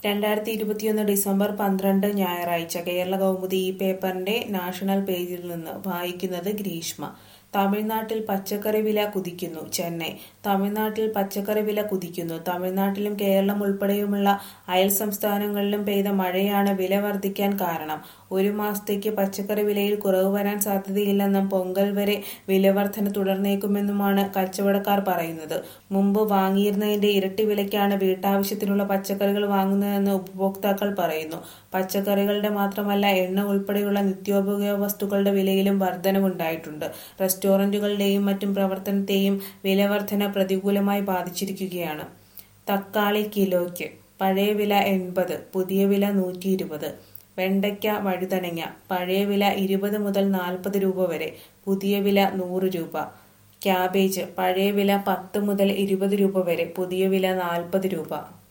രണ്ടായിരത്തി ഇരുപത്തിയൊന്ന് ഡിസംബർ പന്ത്രണ്ട് ഞായറാഴ്ച കേരള കൗമുദി ഈ പേപ്പറിന്റെ നാഷണൽ പേജിൽ നിന്ന് വായിക്കുന്നത് ഗ്രീഷ്മ തമിഴ്നാട്ടിൽ പച്ചക്കറി വില കുതിക്കുന്നു ചെന്നൈ തമിഴ്നാട്ടിൽ പച്ചക്കറി വില കുതിക്കുന്നു തമിഴ്നാട്ടിലും കേരളം ഉൾപ്പെടെയുമുള്ള അയൽ സംസ്ഥാനങ്ങളിലും പെയ്ത മഴയാണ് വില വർദ്ധിക്കാൻ കാരണം ഒരു മാസത്തേക്ക് പച്ചക്കറി വിലയിൽ കുറവ് വരാൻ സാധ്യതയില്ലെന്നും പൊങ്കൽ വരെ വിലവർധന തുടർന്നേക്കുമെന്നുമാണ് കച്ചവടക്കാർ പറയുന്നത് മുമ്പ് വാങ്ങിയിരുന്നതിന്റെ ഇരട്ടി വിലയ്ക്കാണ് വീട്ടാവശ്യത്തിനുള്ള പച്ചക്കറികൾ വാങ്ങുന്നതെന്ന് ഉപഭോക്താക്കൾ പറയുന്നു പച്ചക്കറികളുടെ മാത്രമല്ല എണ്ണ ഉൾപ്പെടെയുള്ള നിത്യോപയോഗ വസ്തുക്കളുടെ വിലയിലും വർധനവുണ്ടായിട്ടുണ്ട് റെസ്റ്റോറന്റുകളുടെയും മറ്റും പ്രവർത്തനത്തെയും വിലവർധന പ്രതികൂലമായി ബാധിച്ചിരിക്കുകയാണ് തക്കാളി കിലോയ്ക്ക് പഴയ വില എൺപത് പുതിയ വില നൂറ്റി ഇരുപത് വെണ്ടയ്ക്ക വഴുതനങ്ങ പഴയ വില ഇരുപത് മുതൽ നാൽപ്പത് രൂപ വരെ പുതിയ വില നൂറ് രൂപ ക്യാബേജ് പഴയ വില പത്ത് മുതൽ ഇരുപത് രൂപ വരെ പുതിയ വില നാൽപ്പത് രൂപ